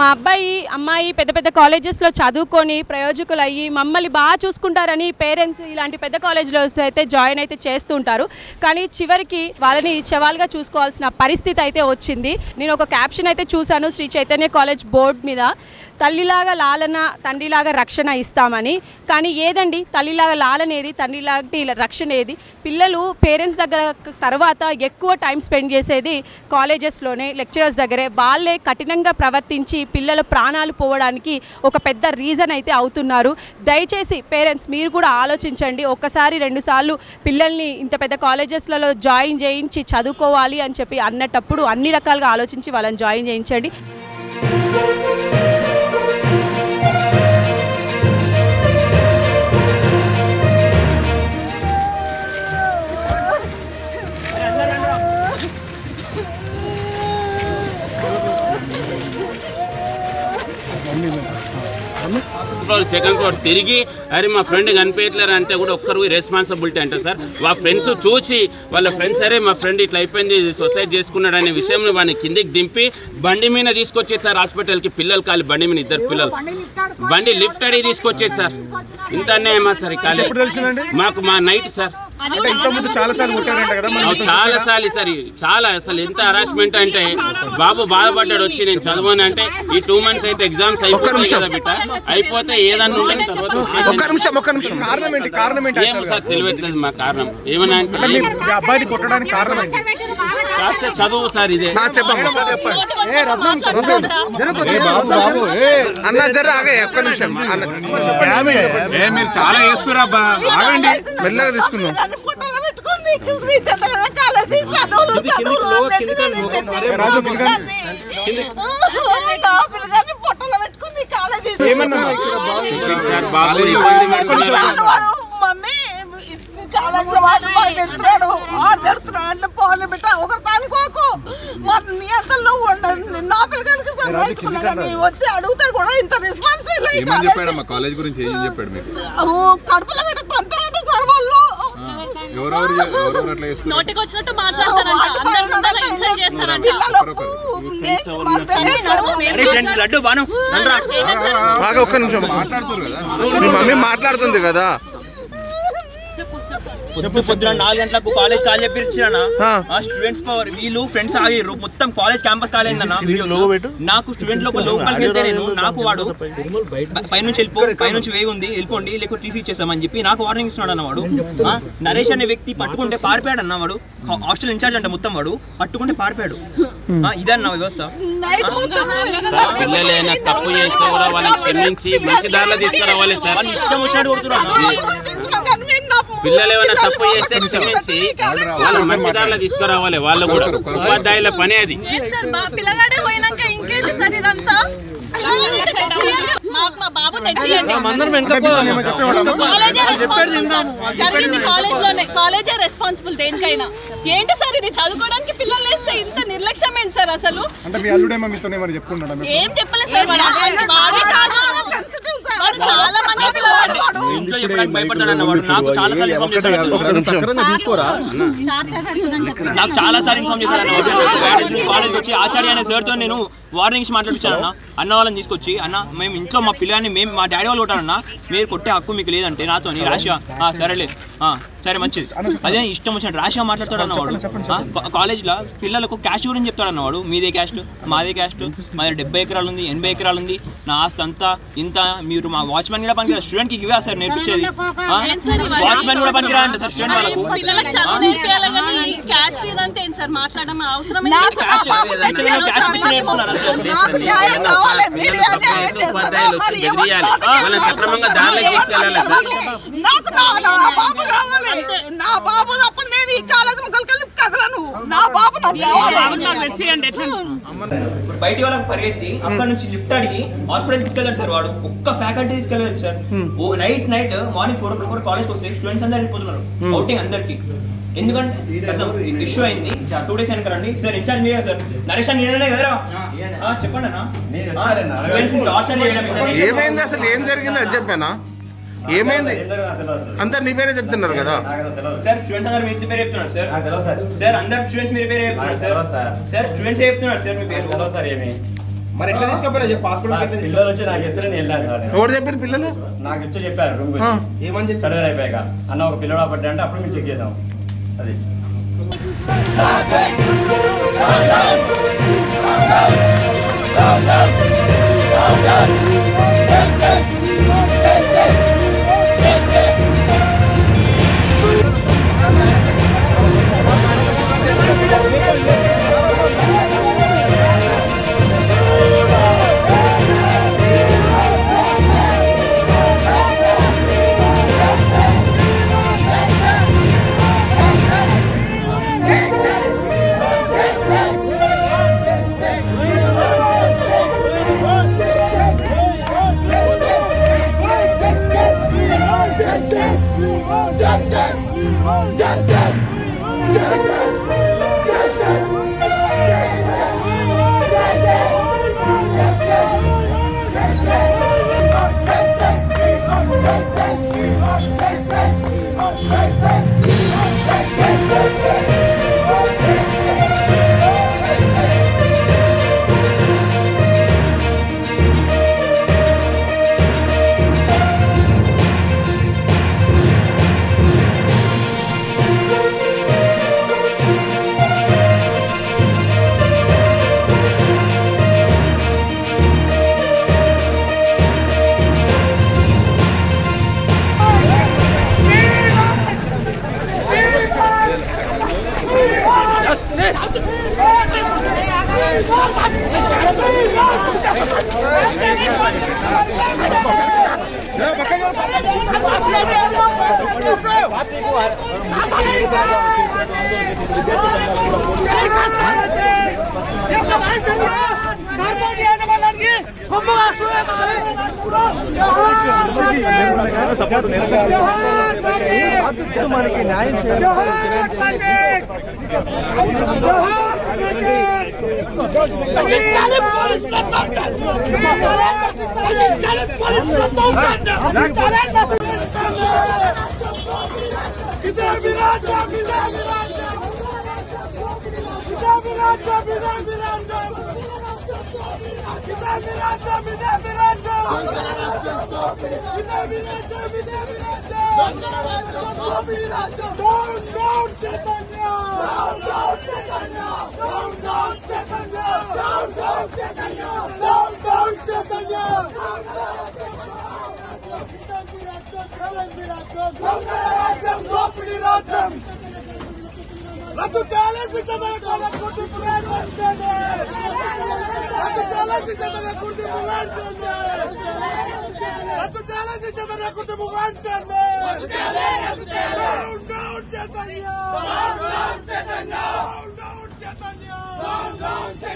మా అబ్బాయి అమ్మాయి పెద్ద పెద్ద కాలేజెస్లో చదువుకొని ప్రయోజకులు అయ్యి మమ్మల్ని బాగా చూసుకుంటారని పేరెంట్స్ ఇలాంటి పెద్ద కాలేజ్లో వస్తే అయితే జాయిన్ అయితే చేస్తూ ఉంటారు కానీ చివరికి వాళ్ళని చెవాలుగా చూసుకోవాల్సిన పరిస్థితి అయితే వచ్చింది నేను ఒక క్యాప్షన్ అయితే చూశాను శ్రీ చైతన్య కాలేజ్ బోర్డు మీద తల్లిలాగా లాలన తండ్రిలాగా రక్షణ ఇస్తామని కానీ ఏదండి తల్లిలాగా లాలనేది తండ్రిలాంటి రక్షణ ఏది పిల్లలు పేరెంట్స్ దగ్గర తర్వాత ఎక్కువ టైం స్పెండ్ చేసేది కాలేజెస్లోనే లెక్చరర్స్ దగ్గరే వాళ్ళే కఠినంగా ప్రవర్తించి పిల్లల ప్రాణాలు పోవడానికి ఒక పెద్ద రీజన్ అయితే అవుతున్నారు దయచేసి పేరెంట్స్ మీరు కూడా ఆలోచించండి ఒక్కసారి రెండుసార్లు పిల్లల్ని ఇంత పెద్ద కాలేజెస్లలో జాయిన్ చేయించి చదువుకోవాలి అని చెప్పి అన్నటప్పుడు అన్ని రకాలుగా ఆలోచించి వాళ్ళని జాయిన్ చేయించండి ఫ్లోర్ సెకండ్ ఫ్లోర్ తిరిగి అరే మా ఫ్రెండ్ కనిపించట్లేరు అంటే కూడా ఒక్కరు రెస్పాన్సిబిలిటీ అంటారు సార్ వాళ్ళ ఫ్రెండ్స్ చూసి వాళ్ళ ఫ్రెండ్స్ అరే మా ఫ్రెండ్ ఇట్లా అయిపోయింది సొసైడ్ చేసుకున్నాడు అనే విషయం వాడిని కిందికి దింపి బండి మీద తీసుకొచ్చేది సార్ హాస్పిటల్కి పిల్లలు కాలి బండి మీద ఇద్దరు పిల్లలు బండి లిఫ్ట్ అడిగి తీసుకొచ్చేది సార్ ఇంత అన్యాయమా సార్ ఈ కాలేజ్ ఎప్పుడు తెలిసిందండి మాకు మా నైట్ సార్ అంటే ఇంత ముందు చాలా సార్లు కొట్టారంట కదా మరి అవి చాలా సార్లు సార్ చాలా అసలు ఎంత హరాస్మెంట్ అంటే బాబు బాధపడ్డాడు వచ్చి నేను చదవను అంటే ఈ టూ మంత్స్ అయితే ఎగ్జామ్స్ అయిపోతాయి కదా బిడ్డ అయిపోతే ఏదన్నా ఉండని తర్వాత ఒక్క నిమిషం ఒక్క నిమిషం కారణం ఏంటి కారణం ఏంటి ఏమో సార్ తెలియట్లేదు మా కారణం ఏమన్నా అంటే అంటే మీ మీ అబ్బాయిని కొట్టడానికి కారణం ఏంటి కాస్త చదువు సార్ ఇదే నా చెప్పమ్మా అన్న జర ఆగే ఒక్క నిమిషం అన్న ఏ మీరు చాలా చేస్తురాబ్బా ఆగండి మెల్లగా తీసుకుందాం రాజు ఏమన్నా సార్ బాబు ఇబ్బంది పెడుతున్నారు మమ్మీ కాలేజీలో వాడు బాగా తిడుతున్నాడు వాడు తిడుతున్నాడు అంటే పోనీ బిడ్డ ఒకరు తానుకోకు మన నీ అంతలో ఉండదు నా పిల్లగానికి సంపాదించుకున్నా కానీ వచ్చి అడిగితే కూడా ఇంత రెస్పాన్స్ ఏమని చెప్పాడమ్మా కాలేజ్ గురించి ఏం చెప్పాడు మీకు కడుపులో పెట్టి తంతారంటే సార్ వాళ్ళు ఎవరెవరు ఎవరెవరు అట్లా చేస్తున్నారు నోటికి వచ్చినట్టు మాట్లాడతారంట అందరి ముందర ఇన్సల్ట్ చేస్తారంట పిల్లలకు లేచి మాకు తెలియదు. లడ్డు బాను ఆగే ఒక్క నిమిషం మాట్లాడుతున్నారు కదా మీ మమ్మీ మాట్లాడుతుంది కదా పొద్దు పొద్దున నాలుగు గంటలకు కాలేజ్ కాల్ చెప్పి ఇచ్చినా ఆ. ఆ స్టూడెంట్స్ పవర్ వీళ్ళు ఫ్రెండ్స్ ఆగిర్రు మొత్తం కాలేజ్ క్యాంపస్ కాలేదన్న వీడియోలో నాకు స్టూడెంట్ లోపల లోపలికి వెళ్తే నేను నాకు వాడు ప- పైనుంచి వెళ్ళిపో పైనుంచి వేయి ఉంది వెళ్ళిపోండి లేకపోతే టీసీ ఇచ్చేసామని చెప్పి నాకు వార్నింగ్ ఇస్తున్నాడు అన్న వాడు ఆ, నరేష్ అనే వ్యక్తి పట్టుకుంటే పారిపోయాడు అన్న వాడు హా- హాస్టల్ ఇన్ఛార్జ్ అంట మొత్తం వాడు పట్టుకుంటే పారిపోయాడు ఆ, ఇదన్న వ్యవస్థ నైట్ మొత్తం పిల్లలు ఏదైనా తప్పు చేస్తే కూడా వాళ్ళని క్షమించి మంచి దారిలో తీసుకురావాలి సార్ వాళ్ళు ఇష్టం వచ్చినట్టు కొడుతున్నారు చదువు గురించి ఇంట్లో కానీ మీరు నా పిల్లలు ఏమైనా పిల్లలు తప్పు చేస్తే పట్టుకొని క్షమించి ఈ కాలేజ్ వాళ్ళని మంచి దారిలో తీసుకురావాలి వాళ్ళు కూడా ఉపాధ్యాయుల పని అది ఏంటి సార్ బా పిల్లగాడే పోయినాక ఇంకేంటి సార్ ఇదంతా పిల్లగాడిని తెచ్చియండి. మాకు మా బాబు తెచ్చియండి కాలేజే రెస్పాన్సిబుల్ సార్ జరిగింది కాలేజ్ లోనే కాలేజే రెస్పాన్సిబుల్ దేనికైనా ఏంటి సార్ ఇది చదువుకోవడానికి పిల్లలు వేస్తే ఇంత నిర్లక్ష్యం ఏంటి సార్ అసలు అంటే మీ అల్లుడేమో మీతో ఏమైనా చెప్పుకుంటాడా మీరు ఏం చెప్పలేదు సార్ వాడు అసలు వాడే కాదు చాలా sensitive సార్. వాడు చాలా మంచి పిల్లవాడు ఇంట్లో చెప్పడానికి భయపడ్డాడు అన్న వాడు నాకు చాలా సార్లు ఇన్ఫార్మ్ చేశాడు ఒక్క నిమిషం నాకు చాలా సార్లు ఇన్ఫార్మ్ చేశారు కాలేజ్ వచ్చి ఆచార్య అనే సార్తో నేను వార్నింగ్స్ మాట్లాడించాను అన్న అన్న వాళ్ళని తీసుకొచ్చి అన్న మేము ఇంట్లో మా పిల్లని మేము మా డాడీ వాళ్ళు కొట్టారన్న మీరు కొట్టే హక్కు మీకు లేదంటే నాతో రాషియా ఆ, సరేలే ఆ, సరే మంచిది అదే ఇష్టం వచ్చినట్టు రాషియా మాట్లాడతాడు అన్నవాడు కాలేజ్లో పిల్లలకు క్యాష్ గురించి చెప్తాడు అన్నవాడు మీదే క్యాస్ట్ మాదే క్యాస్ట్ మాది డెబ్బై ఎకరాలు ఉంది ఎనభై ఎకరాలు ఉంది నా ఆస్తి అంతా ఇంత మీరు మా వాచ్మెన్ కూడా పనికిరా స్టూడెంట్కి ఇవే సార్ నేర్పించేది ఏం సార్ ఇవన్నీ? వాచ్మెన్ కూడా పనికిరా అంటే సార్ స్టూడెంట్ వాళ్ళకు పిల్లలకు చదువు నేర్పించాలి కానీ క్యాస్ట్ ఇదంతా ఏంటి సార్ మాట్లాడడం అవసరం నాకు నా క్యాస్ట్ బాబు లేదు. తెచ్చాడు క్యాస్ట్ సార్. పిచ్చి నేర్పుతున్నారు అసలు. నాకు న్యాయం కావాలి. మీడియా న్యాయం చేస్తుందా? ఉపాధ్యాయులు వచ్చి మరి ఎవరు బెదిరియాలి బ్రతకాలి? వాళ్ళని సక్రమంగా దారిలోకి తీసుకెళ్ళాలి సార్ నాకు నా నా బాబు కావాలి నా బాబు అప్పుడు నేను ఈ కాలేజ్ ముక్కలకెళ్ళి కదలను నా బాబు నాకు కావాలి ఇప్పుడు బయటి వాళ్ళకి పరిగెత్తి అక్కడ నుంచి లిఫ్ట్ అడిగి హాస్పిటల్ తీసుకెళ్ళాడు సార్ వాడు ఒక్క ఫ్యాకల్టీ తీసుకెళ్ళలేదు సార్ ఓ night night morning four o'clock కాలేజ్కి వస్తే స్టూడెంట్స్ అందరు వెళ్ళిపోతున్నారు అవుటింగ్ అందరికి ఎందుకంటే ఇష్యూ అయింది టూ డేస్ వెనక రండి సార్ ఇన్ఛార్జ్ మీరే సార్ నరేష్ అని నేనే కదరా ఆ, చెప్పండి అన్న స్టూడెంట్స్ టార్చర్ చేయడం ఇదని. ఏమైంది అసలు ఏం జరిగింది అది చెప్పానా ఏమైంది అందరు నీ పేరే చెప్తున్నారు కదా సార్ స్టూడెంట్స్ అందరు మీ పేరు చెప్తున్నారు సార్ సార్ అందరు స్టూడెంట్స్ మీరు పేరు చెప్తున్నారు సార్ సార్ స్టూడెంట్స్ చెప్తున్నారు సార్ మీ పేరు మరి ఎట్లా తీసుకపోయినా చెప్పు హాస్పిటల్కి ఎట్లా తీసుకు పిల్లలు వచ్చి నాకు ఎత్తున నేను వెళ్ళాను సార్ నేను. ఎవరు చెప్పారు పిల్లలు నాకు ఇచ్చి చెప్పారు రూమ్ ఆ. ఏమని చెప్పి సర్వర్ అయిపోయాక అన్న ఒక పిల్లడు పడ్డా అంటే అప్పుడు మేము చెక్ చేసాం అది రద్దు చేయాలని మన గుర్తింపు వెంటనే రద్దు చేయాలని మన గుర్తింపు వెంటనే రద్దు చేయాలని మన గుర్తింపు వెంటనే down down Chaitanya down down Chaitanya down down Chaitanya